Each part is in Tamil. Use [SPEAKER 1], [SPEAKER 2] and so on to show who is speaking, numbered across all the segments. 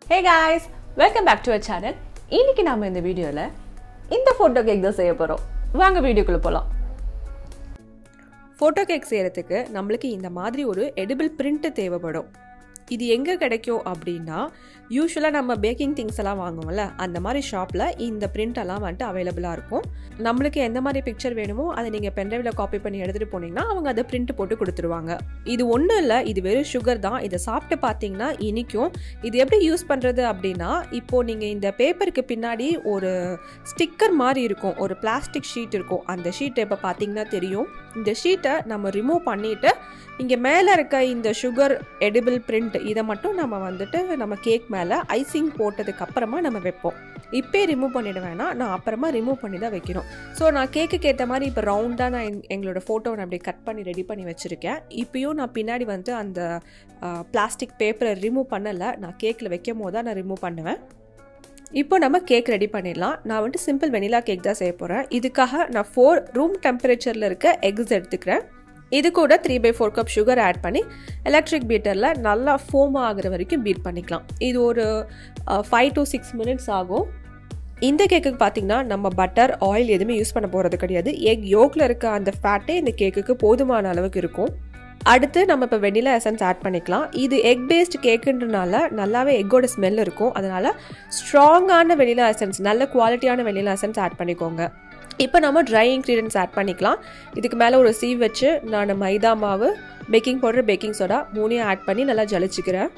[SPEAKER 1] hey guys welcome back to a channel இன்னைக்கு நாம இந்த வீடியோவில் இந்த ஃபோட்டோ கேக் தான் செய்ய போகிறோம் வாங்க வீடியோக்குள்ளே போகலாம்
[SPEAKER 2] ஃபோட்டோ கேக் செய்கிறதுக்கு நம்மளுக்கு இந்த மாதிரி ஒரு எடிபிள் பிரிண்ட்டு தேவைப்படும் இது எங்கே கிடைக்கும் அப்படின்னா யூஸ்வலாக நம்ம பேக்கிங் திங்ஸ் எல்லாம் வாங்குவோம்ல அந்த மாதிரி ஷாப்பில் இந்த பிரிண்ட் எல்லாம் வந்துட்டு அவைலபிளாக இருக்கும் நம்மளுக்கு எந்த மாதிரி பிக்சர் வேணுமோ அதை நீங்கள் பென்ட்ரைவில் காப்பி பண்ணி எடுத்துகிட்டு போனீங்கன்னா அவங்க அதை பிரிண்ட் போட்டு கொடுத்துருவாங்க இது ஒன்றும் இல்லை இது வெறும் சுகர் தான் இதை சாப்பிட்டு பார்த்தீங்கன்னா இனிக்கும் இது எப்படி யூஸ் பண்ணுறது அப்படின்னா இப்போது நீங்கள் இந்த பேப்பருக்கு பின்னாடி ஒரு ஸ்டிக்கர் மாதிரி இருக்கும் ஒரு பிளாஸ்டிக் ஷீட் இருக்கும் அந்த ஷீட்டை இப்போ பார்த்தீங்கன்னா தெரியும் இந்த ஷீட்டை நம்ம ரிமூவ் பண்ணிவிட்டு இங்கே மேலே இருக்க இந்த சுகர் எடிபிள் பிரிண்ட் இதை மட்டும் நம்ம வந்துட்டு நம்ம கேக் மேலே ஐசிங் போட்டதுக்கு அப்புறமா நம்ம வைப்போம் இப்பே ரிமூவ் பண்ணிட வேணாம் நான் அப்புறமா ரிமூவ் பண்ணி தான் வைக்கணும் ஸோ நான் கேக்குக்கு ஏற்ற மாதிரி இப்போ ரவுண்டாக நான் எங்- எங்களோட ஃபோட்டோவை நான் அப்படியே கட் பண்ணி ரெடி பண்ணி வச்சுருக்கேன் இப்பயும் நான் பின்னாடி வந்து அந்த பிளாஸ்டிக் பேப்பரை ரிமூவ் பண்ணலை நான் கேக்கில் வைக்கும் போது தான் நான் ரிமூவ் பண்ணுவேன் இப்போ நம்ம கேக் ரெடி பண்ணிடலாம் நான் வந்துட்டு சிம்பிள் வெனிலா கேக் தான் செய்ய போகிறேன் இதுக்காக நான் ஃபோர் ரூம் டெம்பரேச்சரில் இருக்க எக்ஸ் எடுத்துக்கிறேன் இது கூட three by four cup sugar add பண்ணி எலக்ட்ரிக் பீட்டரில் நல்லா ஃபோம் ஆகுற வரைக்கும் பீட் பண்ணிக்கலாம் இது ஒரு ஃபைவ் to சிக்ஸ் மினிட்ஸ் ஆகும் இந்த கேக்குக்கு பார்த்தீங்கன்னா நம்ம பட்டர் ஆயில் எதுவுமே யூஸ் பண்ண போகிறது கிடையாது எக் யோக்கில் இருக்க அந்த ஃபேட்டே இந்த கேக்குக்கு போதுமான அளவுக்கு இருக்கும் அடுத்து நம்ம இப்போ வெனிலா எசன்ஸ் ஆட் பண்ணிக்கலாம் இது எக் பேஸ்ட் கேக்குன்றனால நல்லாவே எக்கோட ஸ்மெல் இருக்கும் அதனால் ஸ்ட்ராங்கான வெனிலா எசன்ஸ் நல்ல குவாலிட்டியான வெனிலா எசன்ஸ் ஆட் பண்ணிக்கோங்க இப்போ நம்ம ட்ரை இன்க்ரீடியன்ஸ் ஆட் பண்ணிக்கலாம் இதுக்கு மேலே ஒரு சீவ் வச்சு நான் மைதா மாவு பேக்கிங் பவுடர் பேக்கிங் சோடா மூணையும் ஆட் பண்ணி நல்லா ஜலிச்சுக்கிறேன்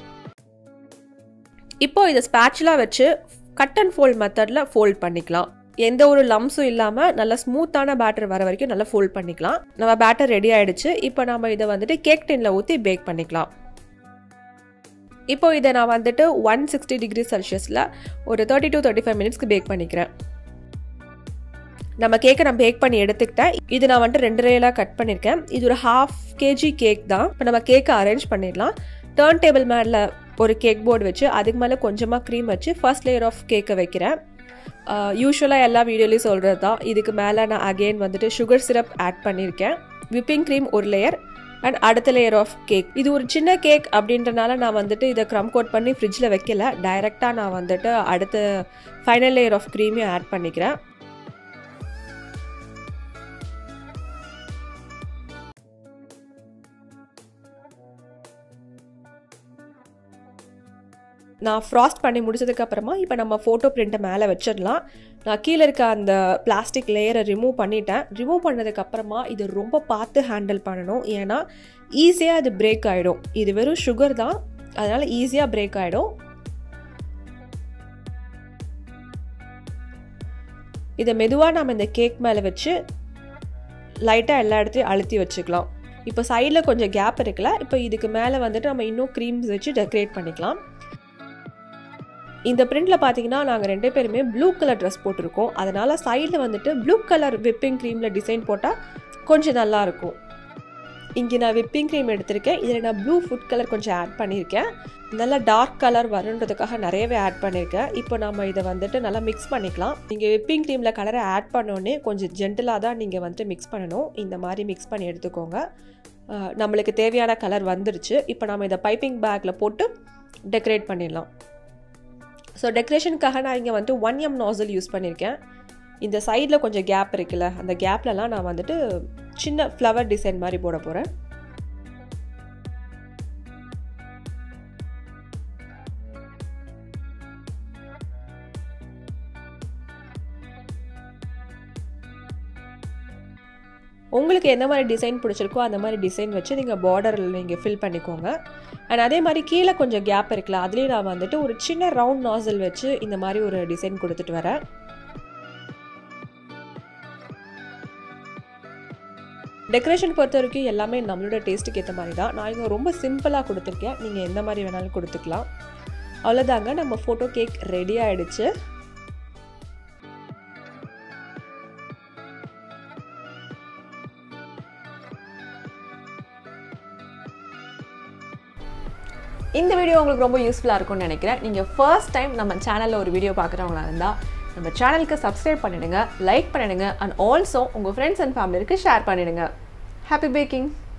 [SPEAKER 2] இப்போ இதை ஸ்பேச்சுலாக வச்சு கட் அண்ட் ஃபோல்ட் மெத்தடில் ஃபோல்ட் பண்ணிக்கலாம் எந்த ஒரு லம்ஸும் இல்லாமல் நல்லா ஸ்மூத்தான பேட்டர் வர வரைக்கும் நல்லா ஃபோல்ட் பண்ணிக்கலாம் நம்ம பேட்டர் ரெடி ஆயிடுச்சு இப்போ நம்ம இதை வந்துட்டு கேக் டின்ல ஊற்றி பேக் பண்ணிக்கலாம் இப்போ இதை நான் வந்துட்டு ஒன் சிக்ஸ்டி டிகிரி செல்சியஸில் ஒரு தேர்ட்டி டு தேர்ட்டி ஃபைவ் மினிட்ஸ்க்கு பேக் பண்ணிக்கிறேன் நம்ம கேக்கை நான் பேக் பண்ணி எடுத்துக்கிட்டேன் இது நான் வந்துட்டு ரெண்டு ரேலாக கட் பண்ணியிருக்கேன் இது ஒரு ஹாஃப் கேஜி கேக் தான் இப்போ நம்ம கேக்கை அரேஞ்ச் பண்ணிடலாம் டேர்ன் டேபிள் மேலே ஒரு கேக் போர்டு வச்சு அதுக்கு மேலே கொஞ்சமாக க்ரீம் வச்சு ஃபர்ஸ்ட் லேயர் ஆஃப் கேக்கை வைக்கிறேன் யூஸ்வலாக எல்லா வீடியோலையும் சொல்கிறது தான் இதுக்கு மேலே நான் அகெயின் வந்துட்டு சுகர் சிரப் ஆட் பண்ணியிருக்கேன் விப்பிங் க்ரீம் ஒரு லேயர் அண்ட் அடுத்த லேயர் ஆஃப் கேக் இது ஒரு சின்ன கேக் அப்படின்றனால நான் வந்துட்டு இதை க்ரம் கோட் பண்ணி ஃப்ரிட்ஜில் வைக்கல டைரெக்டாக நான் வந்துட்டு அடுத்த ஃபைனல் லேயர் ஆஃப் க்ரீமையும் ஆட் பண்ணிக்கிறேன் நான் ஃப்ராஸ்ட் பண்ணி முடிச்சதுக்கு அப்புறமா இப்போ நம்ம ஃபோட்டோ பிரிண்ட்டை மேலே வச்சிடலாம் நான் கீழே இருக்க அந்த பிளாஸ்டிக் லேயரை ரிமூவ் பண்ணிட்டேன் ரிமூவ் பண்ணதுக்கு அப்புறமா இது ரொம்ப பார்த்து ஹேண்டில் பண்ணணும் ஏன்னா ஈஸியாக இது பிரேக் ஆகிடும் இது வெறும் சுகர் தான் அதனால் ஈஸியாக பிரேக் ஆகிடும் இதை மெதுவாக நம்ம இந்த கேக் மேலே வச்சு லைட்டாக எல்லா இடத்துலையும் அழுத்தி வச்சுக்கலாம் இப்போ சைடில் கொஞ்சம் கேப் இருக்குல்ல இப்போ இதுக்கு மேலே வந்துட்டு நம்ம இன்னும் க்ரீம்ஸ் வச்சு டெக்கரேட் பண்ணிக்கலாம் இந்த பிரிண்டில் பார்த்தீங்கன்னா நாங்கள் ரெண்டு பேருமே ப்ளூ கலர் ட்ரெஸ் போட்டிருக்கோம் அதனால் சைடில் வந்துட்டு ப்ளூ கலர் விப்பிங் க்ரீமில் டிசைன் போட்டால் கொஞ்சம் நல்லா இருக்கும் இங்கே நான் விப்பிங் க்ரீம் எடுத்திருக்கேன் இதில் நான் ப்ளூ ஃபுட் கலர் கொஞ்சம் ஆட் பண்ணியிருக்கேன் நல்லா டார்க் கலர் வருன்றதுக்காக நிறையவே ஆட் பண்ணியிருக்கேன் இப்போ நம்ம இதை வந்துட்டு நல்லா மிக்ஸ் பண்ணிக்கலாம் நீங்கள் விப்பிங் க்ரீமில் கலரை ஆட் பண்ணோன்னே கொஞ்சம் ஜென்டலாக தான் நீங்கள் வந்துட்டு மிக்ஸ் பண்ணணும் இந்த மாதிரி மிக்ஸ் பண்ணி எடுத்துக்கோங்க அஹ் நம்மளுக்கு தேவையான கலர் வந்துருச்சு இப்போ நம்ம இதை பைப்பிங் பேக்கில் போட்டு டெக்கரேட் பண்ணிடலாம் ஸோ டெக்கரேஷனுக்காக நான் இங்கே வந்துட்டு ஒன் எம் நாசல் யூஸ் பண்ணியிருக்கேன் இந்த சைடில் கொஞ்சம் கேப் இருக்குல்ல அந்த கேப்லலாம் நான் வந்துட்டு சின்ன ஃப்ளவர் டிசைன் மாதிரி போட போகிறேன் உங்களுக்கு எந்த மாதிரி டிசைன் பிடிச்சிருக்கோ அந்த மாதிரி டிசைன் வச்சு நீங்கள் பார்டரில் நீங்கள் ஃபில் பண்ணிக்கோங்க அண்ட் அதே மாதிரி கீழே கொஞ்சம் கேப் இருக்குல்ல அதுலேயும் நான் வந்துட்டு ஒரு சின்ன ரவுண்ட் நாசல் வச்சு இந்த மாதிரி ஒரு டிசைன் கொடுத்துட்டு வரேன் டெக்கரேஷன் பொறுத்த வரைக்கும் எல்லாமே நம்மளோட டேஸ்ட்டுக்கு ஏற்ற மாதிரி தான் நான் இங்கே ரொம்ப சிம்பிளாக கொடுத்துருக்கேன் நீங்கள் எந்த மாதிரி வேணாலும் கொடுத்துக்கலாம் அவ்வளோதாங்க நம்ம ஃபோட்டோ கேக் ரெடி ஆயிடுச்சு
[SPEAKER 1] இந்த வீடியோ உங்களுக்கு ரொம்ப யூஸ்ஃபுல்லாக இருக்கும்னு நினைக்கிறேன் நீங்கள் ஃபர்ஸ்ட் டைம் நம்ம சேனலில் ஒரு வீடியோ பார்க்குறவங்களா இருந்தால் நம்ம சேனலுக்கு சப்ஸ்கிரைப் பண்ணிடுங்க லைக் பண்ணிடுங்க அண்ட் ஆல்சோ உங்கள் ஃப்ரெண்ட்ஸ் அண்ட் ஃபேமிலிக்கு ஷேர் பண்ணிடுங்க ஹாப்பி பேக்கிங்